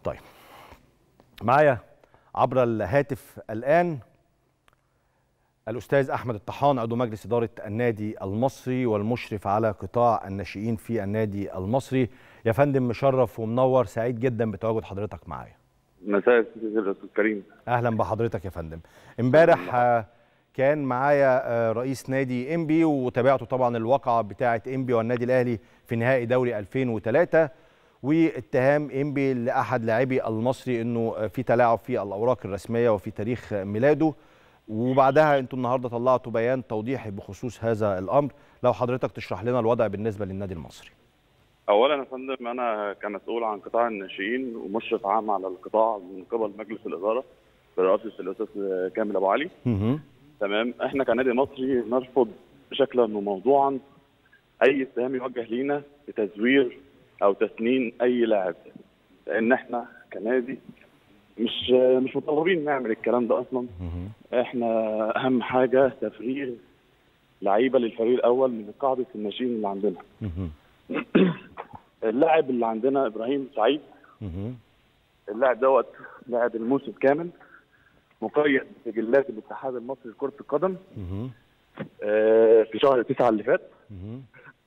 طيب معايا عبر الهاتف الآن الأستاذ أحمد الطحان عضو مجلس إدارة النادي المصري والمشرف على قطاع الناشئين في النادي المصري يا فندم مشرف ومنور سعيد جدا بتواجد حضرتك معايا مساء الخير استاذ كريم أهلا بحضرتك يا فندم امبارح آه، كان معايا آه، رئيس نادي انبي وتابعته طبعا الواقعة بتاعة انبي والنادي الأهلي في نهائي دوري 2003 واتهام انبي لاحد لاعبي المصري انه آه، في تلاعب في الاوراق الرسميه وفي تاريخ ميلاده وبعدها انتوا النهارده طلعتوا بيان توضيحي بخصوص هذا الامر لو حضرتك تشرح لنا الوضع بالنسبه للنادي المصري اولا يا فندم انا كمسؤول عن قطاع الناشئين ومشرف عام على القطاع من قبل مجلس الاداره برئاسه الاستاذ كامل ابو علي مهم. تمام احنا كنادي مصري نرفض شكلا وموضوعا اي اتهام يوجه لينا بتزوير او تسنين اي لاعب لان احنا كنادي مش مش مطالبين نعمل الكلام ده اصلا مهم. احنا اهم حاجه تفريغ لعيبه للفريق الاول من قاعده الناشئين اللي عندنا مهم. اللاعب اللي عندنا ابراهيم سعيد مهم. اللاعب دوت لاعب الموسم كامل مقيد بسجلات الاتحاد المصري لكره القدم مهم. آه، في شهر تسعة اللي فات مهم.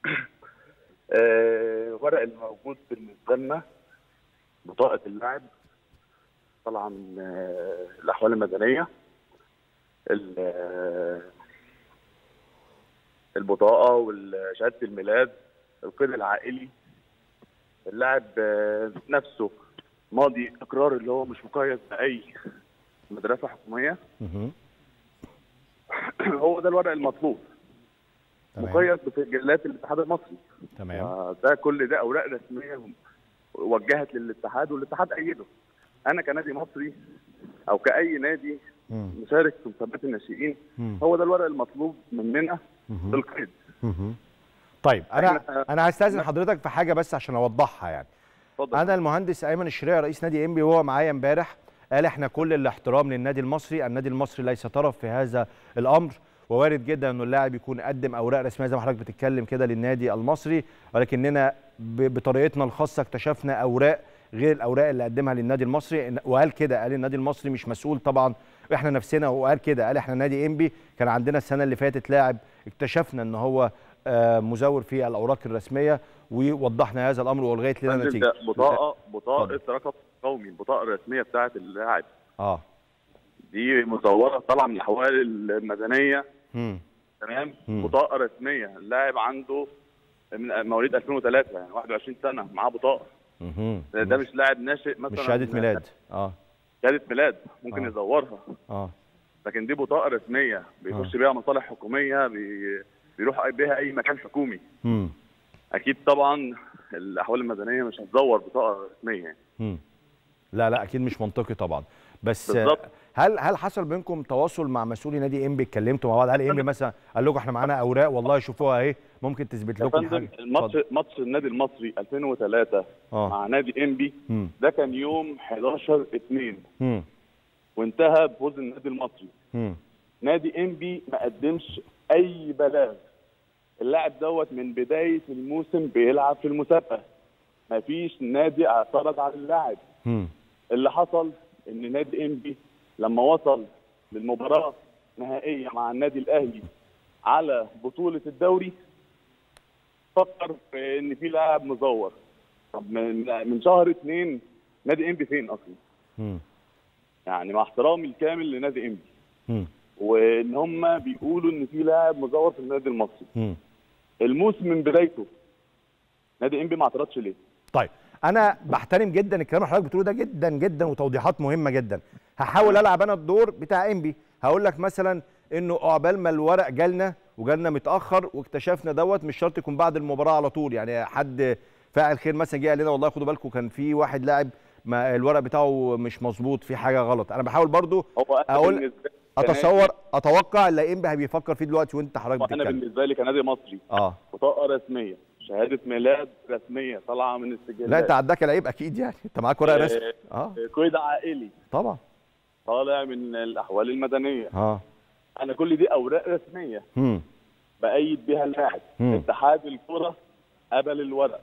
آه، ورق الموجود بالنسبه لنا بطاقه اللاعب طالعه من آه، الاحوال المدنيه ال- آه، البطاقه وشهاده الميلاد القيد العائلي اللاعب آه، نفسه ماضي اقرار اللي هو مش مقيد باي مدرسه حكوميه مهم. هو ده الورق المطلوب تمام. مقيد بسجلات الاتحاد المصري تمام آه، ده كل ده اوراق رسميه وجهت للاتحاد والاتحاد ايده انا كنادي مصري او كاي نادي مم. مشارك في مسابقات الناشئين مم. هو ده الورق المطلوب مننا مهم. بالقيد مهم. طيب انا إحنا- انا هستاذن حضرتك في حاجه بس عشان اوضحها يعني اتفضل انا المهندس ايمن الشريعي رئيس نادي انبي وهو معايا امبارح قال احنا كل الاحترام للنادي المصري النادي المصري ليس طرف في هذا الامر ووارد جدا انه اللاعب يكون قدم اوراق رسميه زي ما حضرتك بتتكلم كده للنادي المصري ولكننا ب- بطريقتنا الخاصه اكتشفنا اوراق غير الاوراق اللي قدمها للنادي المصري إن- وقال كده قال النادي المصري مش مسؤول طبعا احنا نفسنا وقال كده قال احنا نادي انبي كان عندنا السنه اللي فاتت لاعب اكتشفنا ان هو آه، مزور في الاوراق الرسميه ووضحنا هذا الامر والغايه لنا فندم، نتيجه ده بطاقه بطاقه رقم قومي البطاقه الرسميه بتاعه اللاعب اه دي مزوره طالعه من الاحوال المدنيه مم. تمام مم. بطاقه رسميه اللاعب عنده من مواليد 2003 يعني 21 سنه معاه بطاقه مهم. ده, ده مش لاعب ناشئ مثلا مش شهاده ميلاد اه شهاده ميلاد ممكن آه. يزورها اه لكن دي بطاقه رسميه بيخش بيها مصالح حكوميه بي... بيروح بيها اي مكان حكومي مم. اكيد طبعا الاحوال المدنيه مش هتزور بطاقه رسميه يعني. مم. لا لا اكيد مش منطقي طبعا بس بالظبط. هل هل حصل بينكم تواصل مع مسؤولي نادي انبي اتكلمتوا مع بعض هل انبي مثلا قال لكم احنا معانا اوراق والله شوفوها اهي ممكن تثبت يا لكم فندم حاجه الماتش اتفضل. ماتش النادي المصري 2003 اه مع نادي انبي مم. ده كان يوم 11 2 مم. وانتهى بفوز النادي المصري مم. نادي انبي ما قدمش اي بلاغ اللاعب دوت من بدايه الموسم بيلعب في المسابقه ما فيش نادي اعترض على اللاعب مم. اللي حصل ان نادي انبي لما وصل للمباراه نهائيه مع النادي الاهلي على بطوله الدوري فكر في ان في لاعب مزور طب من من شهر اثنين نادي انبي فين اصلا؟ مم. يعني مع احترامي الكامل لنادي انبي مم. وان هم بيقولوا ان في لاعب مزور في النادي المصري مم. الموسم من بدايته نادي انبي ما اعترضش ليه؟ طيب انا بحترم جدا الكلام اللي حضرتك بتقوله ده جدا جدا وتوضيحات مهمه جدا هحاول العب انا الدور بتاع انبي هقول لك مثلا انه عقبال ما الورق جالنا وجالنا متاخر واكتشفنا دوت مش شرط يكون بعد المباراه على طول يعني حد فاعل خير مثلا جه قال لنا والله خدوا بالكم كان في واحد لاعب ما الورق بتاعه مش مظبوط في حاجه غلط انا بحاول برضو هو أنا أقول- بالنسبة لي اتصور اتوقع اللي انبي بيفكر فيه دلوقتي وانت حضرتك كنادي- انا بتتكلم بالنسبه لي كنادي مصري اه بطاقه رسميه شهاده ميلاد رسميه طالعه من السجلات لا انت عداك العيب اكيد يعني انت معاك ورق رسمي اه قيد عائلي طبعا طالع من الاحوال المدنيه اه انا كل دي اوراق رسميه امم بايد بيها اللاعب مم. اتحاد الكره قبل الورق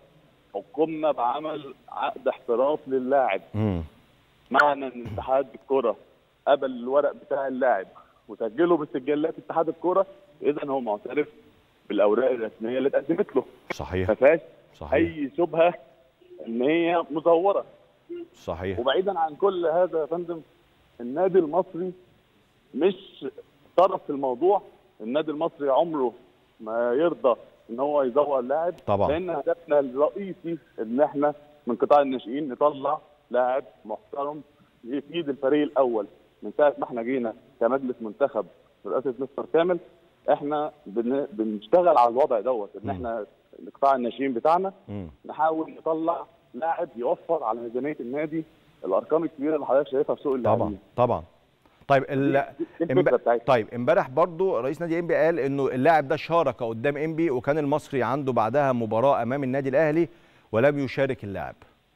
قمنا بعمل عقد احتراف للاعب مم. معنى ان اتحاد الكره قبل الورق بتاع اللاعب وسجله بسجلات اتحاد الكره اذا هو معترف بالاوراق الرسميه اللي اتقدمت له صحيح ما فيهاش صحيح اي شبهه ان هي مزوره صحيح وبعيدا عن كل هذا يا فندم النادي المصري مش طرف في الموضوع النادي المصري عمره ما يرضى ان هو يزور لاعب طبعا. لان هدفنا الرئيسي ان احنا من قطاع الناشئين نطلع لاعب محترم يفيد الفريق الاول من ساعه ما احنا جينا كمجلس منتخب برئاسه مستر كامل احنا بن- بنشتغل على الوضع دوت ان مم. احنا قطاع الناشئين بتاعنا مم. نحاول نطلع لاعب يوفر على ميزانيه النادي الارقام الكبيره اللي حضرتك شايفها في سوق طبعا اللاعبين طبعا طيب ال... دي الفكره امب- بتاعتنا طيب امبارح برضو رئيس نادي انبي قال انه اللاعب ده شارك قدام انبي وكان المصري عنده بعدها مباراه امام النادي الاهلي ولم يشارك اللاعب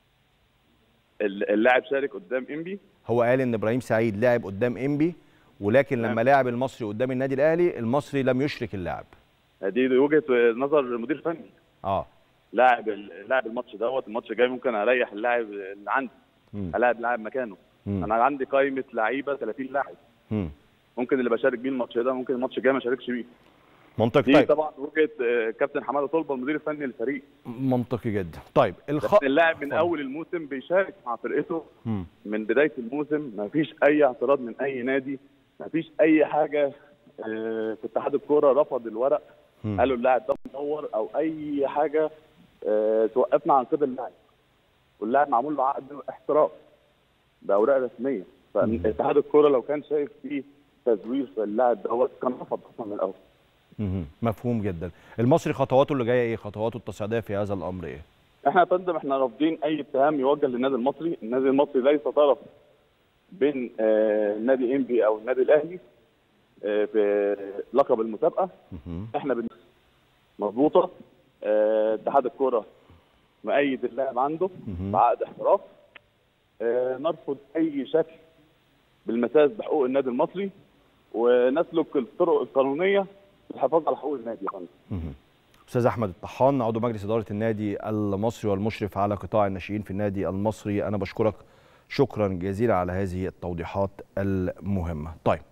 ال- اللاعب شارك قدام انبي هو قال ان ابراهيم سعيد لعب قدام انبي ولكن لما تمام. لعب المصري قدام النادي الاهلي المصري لم يشرك اللاعب دي وجهه نظر مدير فني اه لاعب ال- لاعب الماتش دوت الماتش الجاي ممكن اريح اللاعب اللي عندي مم. الاعب لاعب مكانه مم. انا عندي قائمه لعيبه 30 لاعب مم. ممكن اللي بشارك بيه الماتش ده ممكن الماتش الجاي ما اشاركش بيه منطقي دي طيب طبعا وجهه آه، كابتن حماده طلبه المدير الفني للفريق منطقي جدا طيب الخ... لكن اللاعب من اتفضل. اول الموسم بيشارك مع فرقته مم. من بدايه الموسم ما فيش اي اعتراض من اي نادي ما فيش اي حاجه آه، في اتحاد الكوره رفض الورق مم. قالوا اللاعب ده مدور او اي حاجه آه، توقفنا عن قيد اللاعب واللاعب معمول له عقد احتراف باوراق رسميه فاتحاد الكوره لو كان شايف فيه تزوير في اللاعب دوت كان رفض اصلا من الاول مم. مفهوم جدا المصري خطواته اللي جايه ايه خطواته التصعيديه في هذا الامر ايه احنا يا فندم احنا رافضين اي اتهام يوجه للنادي المصري، النادي المصري ليس طرف بين آه، نادي انبي او النادي الاهلي آه، في لقب المسابقه، مم. احنا بن- مظبوطه آه، اتحاد الكوره مؤيد اللاعب عنده مهم. بعقد احتراف آه، نرفض اي شكل بالمساس بحقوق النادي المصري ونسلك الطرق القانونيه للحفاظ على حقوق النادي يا فندم. مهم. استاذ احمد الطحان عضو مجلس اداره النادي المصري والمشرف على قطاع الناشئين في النادي المصري انا بشكرك شكرا جزيلا على هذه التوضيحات المهمه طيب